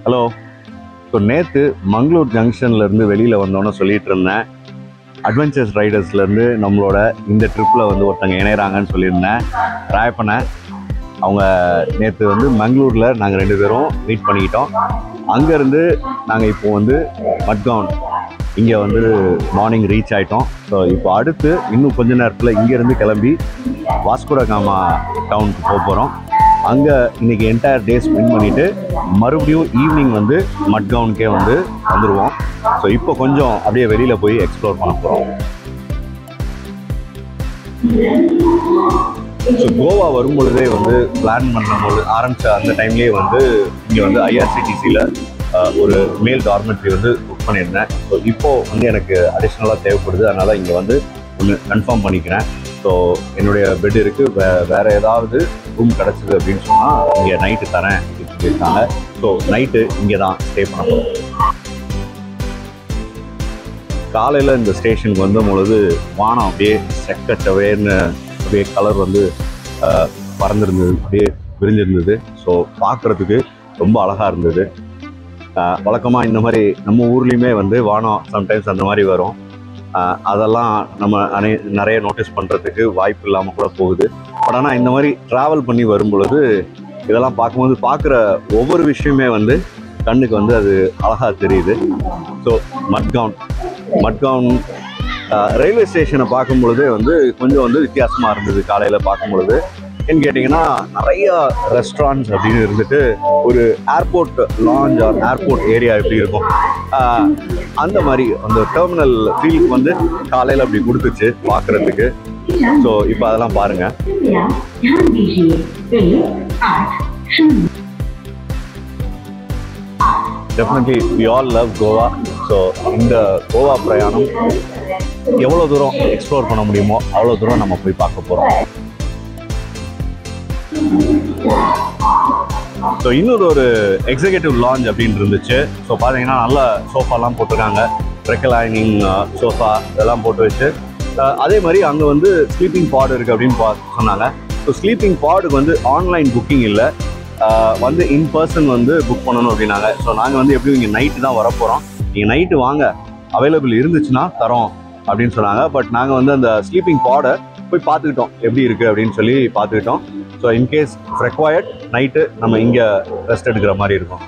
hello so நேற்று மங்களூர் ஜங்ஷன்லேருந்து வெளியில் வந்தோன்னே சொல்லிட்டு இருந்தேன் அட்வென்ச்சர்ஸ் ரைடர்ஸ்லேருந்து நம்மளோட இந்த ட்ரிப்பில் வந்து ஒருத்தங்க இணையறாங்கன்னு சொல்லியிருந்தேன் ட்ரை பண்ணேன் அவங்க நேற்று வந்து மங்களூரில் நாங்கள் ரெண்டு பேரும் மீட் பண்ணிக்கிட்டோம் அங்கேருந்து நாங்கள் இப்போ வந்து மட்கவுன் இங்கே வந்து மார்னிங் ரீச் ஆகிட்டோம் ஸோ இப்போ அடுத்து இன்னும் கொஞ்ச நேரத்தில் இங்கேருந்து கிளம்பி வாஸ்கோட காமா டவுனுக்கு போக போகிறோம் அங்கே இன்னைக்கு என்டையர் டே ஸ்பெண்ட் பண்ணிவிட்டு மறுபடியும் ஈவினிங் வந்து மட்கவுனுக்கே வந்து வந்துடுவோம் ஸோ இப்போ கொஞ்சம் அப்படியே வெளியில் போய் எக்ஸ்ப்ளோர் பண்ண போகிறோம் ஸோ கோவா வரும்பொழுதே வந்து பிளான் பண்ணும்போது ஆரம்பித்த அந்த டைம்லேயே வந்து இங்கே வந்து ஐஆர்சிடிசியில் ஒரு மேல் டார்மெட்ரி வந்து புக் பண்ணியிருந்தேன் ஸோ இப்போது வந்து எனக்கு அடிஷ்னலாக தேவைப்படுது அதனால் இங்கே வந்து ஒன்று கன்ஃபார்ம் பண்ணிக்கிறேன் ஸோ என்னுடைய பெட் இருக்குது வே வேறு ஏதாவது ரூம் கிடச்சிது அப்படின்னு சொன்னால் இங்கே நைட்டு தரேன் அப்படின்னு சொல்லியிருக்காங்க ஸோ நைட்டு இங்கே தான் ஸ்டே பண்ண போகிறோம் காலையில் இந்த ஸ்டேஷனுக்கு வந்த பொழுது வானம் அப்படியே செக்கச்சவேன்னு அப்படியே கலர் வந்து அஹ், பறந்திருந்தது அப்படியே விரிஞ்சிருந்தது ஸோ பார்க்குறதுக்கு ரொம்ப அழகாக இருந்தது வழக்கமாக இந்த மாதிரி நம்ம ஊர்லேயுமே வந்து வானம் சம்டைம்ஸ் அந்த மாதிரி வரும் அஹ், அதெல்லாம் நம்ம அனை நிறைய நோட்டீஸ் பண்ணுறதுக்கு வாய்ப்பு இல்லாமல் கூட போகுது பட் ஆனால் இந்த மாதிரி ட்ராவல் பண்ணி வரும் பொழுது இதெல்லாம் பார்க்கும்போது பார்க்குற ஒவ்வொரு விஷயமே வந்து கண்ணுக்கு வந்து அது அழகாக தெரியுது ஸோ மட்கவுன் மட்கவுன் ரயில்வே ஸ்டேஷனை பார்க்கும் பொழுதே வந்து கொஞ்சம் வந்து வித்தியாசமாக இருந்தது காலையில் பார்க்கும் பொழுது ஏன்னு கேட்டிங்கன்னா நிறைய ரெஸ்டாரண்ட்ஸ் அப்படின்னு இருந்துட்டு ஒரு airport lounge or airport area எப்படி இருக்கும் ஆஹ், அந்த மாதிரி அந்த டெர்மினல் ஃபீலுக்கு வந்து காலையில் அப்படி கொடுத்துச்சு பார்க்குறதுக்கு ஸோ இப்போ அதெல்லாம் பாருங்கள் कृपया ध्यान दीजिए एक आठ शून्य definitely we all love Goa so இந்த கோவா பிரயாணம் எவ்வளோ தூரம் எக்ஸ்ப்ளோர் பண்ண முடியுமோ அவ்வளோ தூரம் நம்ம போய் பார்க்க போகிறோம் ஸோ இன்னொரு ஒரு எக்ஸிகூட்டிவ் லான்ச் அப்படின்னு இருந்துச்சு ஸோ பார்த்தீங்கன்னா நல்ல சோஃபாலாம் போட்டிருக்காங்க ரெக்கலைனிங் சோஃபா இதெல்லாம் போட்டு வச்சு அஹ், அதே மாதிரி அங்கே வந்து ஸ்லீப்பிங் பாட் இருக்குது அப்படின்னு பா சொன்னாங்க ஸோ ஸ்லீப்பிங் பாடுக்கு வந்து ஆன்லைன் புக்கிங் இல்லை வந்து இன் பர்சன் வந்து புக் பண்ணணும் அப்படின்னாங்க ஸோ நாங்கள் வந்து எப்படியும் இங்கே நைட்டு தான் வரப்போகிறோம் நீங்கள் நைட்டு வாங்க அவைலபிள் இருந்துச்சுன்னா தரோம் அப்படின்னு சொன்னாங்க பட் நாங்கள் வந்து அந்த ஸ்லீப்பிங் பாடை போய் பார்த்துக்கிட்டோம் எப்படி இருக்குது அப்படின்னு சொல்லி பார்த்துக்கிட்டோம் ஸோ இன்கேஸ் ரெக்வயர்ட் நைட்டு நம்ம இங்கே ரெஸ்ட் எடுக்கிற மாதிரி இருக்கும்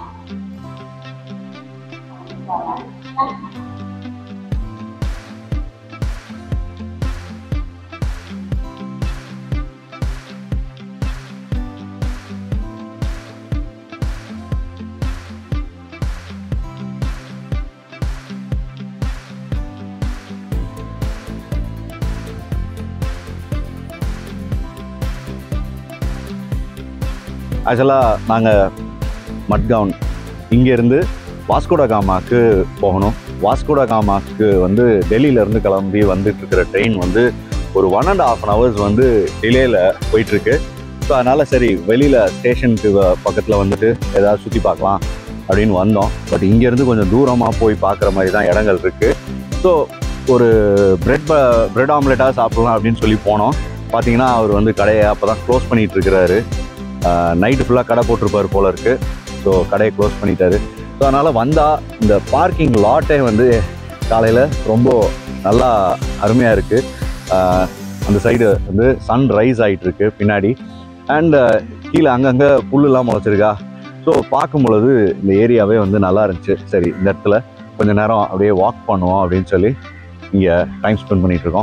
ஆக்சுவலாக நாங்கள் மட்கவுன் இங்கேருந்து வாஸ்கோட காமாக்கு போகணும் வாஸ்கோட காமாக்கு வந்து டெல்லியிலேருந்து கிளம்பி வந்துட்டு இருக்கிற ட்ரெயின் வந்து ஒரு one and half an hours வந்து டிலேயில் போயிட்டுருக்கு ஸோ அதனால் சரி வெளியில் ஸ்டேஷனுக்கு பக்கத்தில் வந்துட்டு ஏதாவது சுற்றி பார்க்கலாம் அப்படின்னு வந்தோம் பட் இங்கேருந்து கொஞ்சம் தூரமாக போய் பார்க்குற மாதிரி தான் இடங்கள் இருக்குது ஸோ ஒரு பிரெட் பிரெட் ஆம்லெட்டாக சாப்பிட்லாம் அப்படின்னு சொல்லி போனோம் பார்த்தீங்கன்னா அவர் வந்து கடையை அப்போ தான் க்ளோஸ் பண்ணிகிட்டு இருக்கிறாரு நைட்டு ஃபுல்லாக கடை போட்டிருப்பார் போல இருக்கு ஸோ கடையை க்ளோஸ் பண்ணிட்டாரு ஸோ அதனால் வந்தால் இந்த பார்க்கிங் லாட்டே வந்து காலையில் ரொம்ப நல்லா அருமையாக இருக்குது அந்த சைடு வந்து சன் ரைஸ் ஆகிட்டு இருக்கு பின்னாடி அண்ட் கீழே அங்கங்கே புல்லுலாம் முளைச்சிருக்கா ஸோ பார்க்கும் பொழுது இந்த ஏரியாவே வந்து நல்லா இருந்துச்சு சரி இந்த இடத்துல கொஞ்ச நேரம் அப்படியே வாக் பண்ணுவோம் அப்படின்னு சொல்லி இங்கே டைம் ஸ்பெண்ட் பண்ணிட்டு இருக்கோம்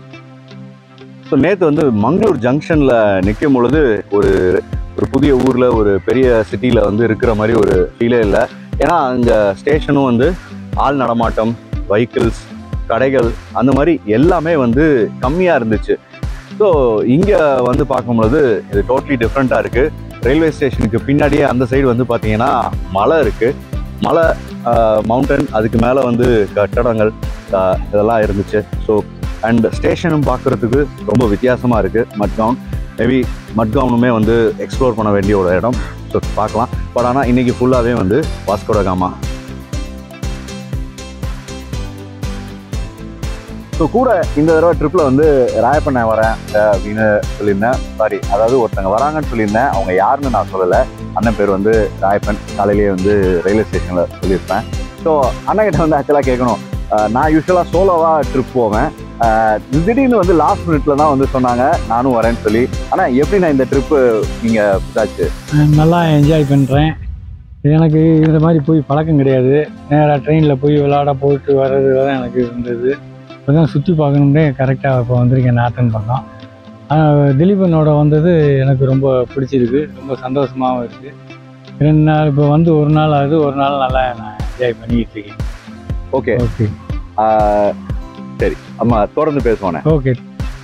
ஸோ நேற்று வந்து மங்களூர் ஜங்ஷனில் நிற்கும் பொழுது ஒரு ஒரு புதிய ஊரில் ஒரு பெரிய சிட்டியில் வந்து இருக்கிற மாதிரி ஒரு ஃபீலே இல்லை ஏன்னா அங்கே ஸ்டேஷனும் வந்து ஆள் நடமாட்டம் வெஹிக்கிள்ஸ் கடைகள் அந்த மாதிரி எல்லாமே வந்து கம்மியாக இருந்துச்சு ஸோ இங்கே வந்து பார்க்கும்பொழுது இது டோட்டலி டிஃப்ரெண்ட்டாக இருக்குது ரயில்வே ஸ்டேஷனுக்கு பின்னாடியே அந்த சைடு வந்து பார்த்தீங்கன்னா மலை இருக்குது மலை மவுண்டன் அதுக்கு மேலே வந்து கட்டடங்கள் ஆஹ், இதெல்லாம் இருந்துச்சு ஸோ அண்ட் ஸ்டேஷனும் பார்க்குறதுக்கு ரொம்ப வித்தியாசமாக இருக்குது மட்கவுன் மேபி மட்கவுனுமே வந்து எக்ஸ்ப்ளோர் பண்ண வேண்டிய ஒரு இடம் ஸோ பார்க்கலாம் பட் ஆனால் இன்றைக்கி ஃபுல்லாகவே வந்து வாஸ்கோட காமா ஸோ ஸோ கூட இந்த தடவை ட்ரிப்பில் வந்து ராயப்பண்ண வரேன் அஹ், அப்படின்னு சொல்லியிருந்தேன் சாரி அதாவது ஒருத்தங்க வராங்கன்னு சொல்லியிருந்தேன் அவங்க யாருன்னு நான் சொல்லலை அண்ணன் பேர் வந்து ராயப்பன் காலையிலேயே வந்து ரயில்வே ஸ்டேஷனில் சொல்லியிருப்பேன் ஸோ அண்ணன் கிட்ட வந்து ஆக்சுவலாக கேட்கணும் அஹ், நான் யூஸ்வலாக சோலோவாக ட்ரிப் போவேன் அஹ், திடீர்னு வந்து லாஸ்ட் மினிட்ல தான் வந்து சொன்னாங்க நானும் வரேன்னு சொல்லி ஆனால் எப்படி நான் இந்த ட்ரிப்பு நீங்கள் இதாச்சு நல்லா என்ஜாய் பண்ணுறேன் எனக்கு இந்த மாதிரி போய் பழக்கம் கிடையாது நேராக ட்ரெயினில் போய் விளாட போயிட்டு வர்றது தான் எனக்கு இருந்தது இப்போ தான் சுற்றி பார்க்கணுன்னே கரெக்டாக இப்போ வந்திருக்கேன் நாத்தன் பக்கம் ஆனால் திலீபனோட வந்தது எனக்கு ரொம்ப பிடிச்சிருக்கு ரொம்ப சந்தோஷமாகவும் இருக்குது ரெண்டு நாள் இப்போ வந்து ஒரு நாள் ஆகுது ஒரு நாள் நல்லா நான் என்ஜாய் பண்ணிக்கிட்டு இருக்கேன் ஓகே ஓகே சரி அம்மா தொடர்ந்து பேசுவானே ஓகே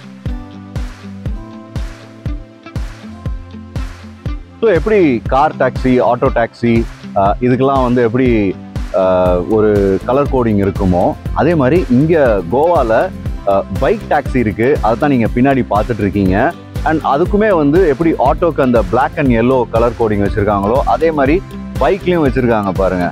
ஸோ எப்படி கார் டாக்ஸி ஆட்டோ டாக்ஸி இதுக்கெல்லாம் வந்து எப்படி ஆஹ், ஒரு கலர் கோடிங் இருக்குமோ அதே மாதிரி இங்கே கோவாவில் பைக் டாக்ஸி இருக்குது அதை தான் நீங்கள் பின்னாடி பார்த்துட்டு இருக்கீங்க அண்ட் அதுக்குமே வந்து எப்படி ஆட்டோக்கு அந்த Black and yellow colour coding வச்சுருக்காங்களோ அதே மாதிரி பைக்லேயும் வச்சுருக்காங்க பாருங்கள்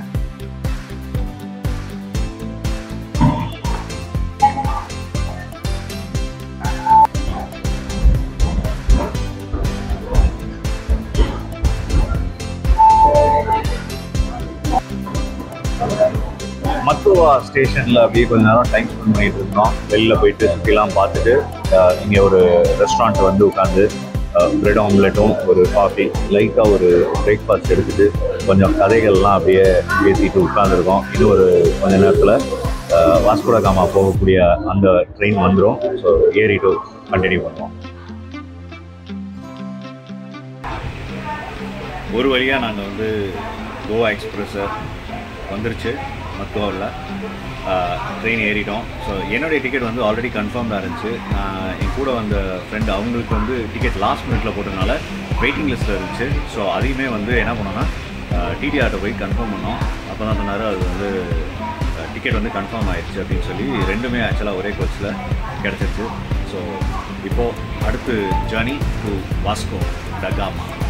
மத்துவா ஸ்டேஷனில் அப்படியே கொஞ்ச நேரம் டைம் ஸ்பெண்ட் பண்ணிட்டு இருந்தோம் வெளில போயிட்டு சுற்றிலாம் பார்த்துட்டு இங்கே ஒரு ரெஸ்டாரண்ட் வந்து உட்காந்து பிரெட் ஆம்லெட்டும் ஒரு காஃபி லைட்டாக ஒரு பிரேக்ஃபாஸ்ட் எடுத்துட்டு கொஞ்சம் கதைகள்லாம் அப்படியே பேசிட்டு உட்காந்துருக்கோம் இன்னும் ஒரு கொஞ்ச நேரத்தில் வாஸ்கோட காமா போகக்கூடிய அந்த ட்ரெயின் வந்துடும் ஸோ ஏறிட்டு கண்டினியூ பண்ணுவோம் ஒரு வழியாக நாங்கள் வந்து கோவா எக்ஸ்பிரஸ்ஸை வந்துருச்சு மத்துவாவில் ட்ரெயின் ஏறிட்டோம் ஸோ என்னுடைய டிக்கெட் வந்து ஆல்ரெடி கன்ஃபார்ம்டாக இருந்துச்சு நான் என் கூட வந்த ஃப்ரெண்ட் அவங்களுக்கு வந்து டிக்கெட் லாஸ்ட் மினிட்ல போட்டதுனால வெயிட்டிங் லிஸ்ட்டில் இருந்துச்சு ஸோ அதையுமே வந்து என்ன பண்ணோன்னா டிடிஆர்ட்ட போய் கன்ஃபார்ம் பண்ணோம் அப்போ தான் சொன்னார் அது வந்து டிக்கெட் வந்து கன்ஃபார்ம் ஆயிடுச்சு அப்படின்னு சொல்லி ரெண்டுமே ஆக்சுவலாக ஒரே கோச்சில் கிடச்சிருச்சு ஸோ இப்போது அடுத்து ஜர்னி டு வாஸ்கோ டகாமா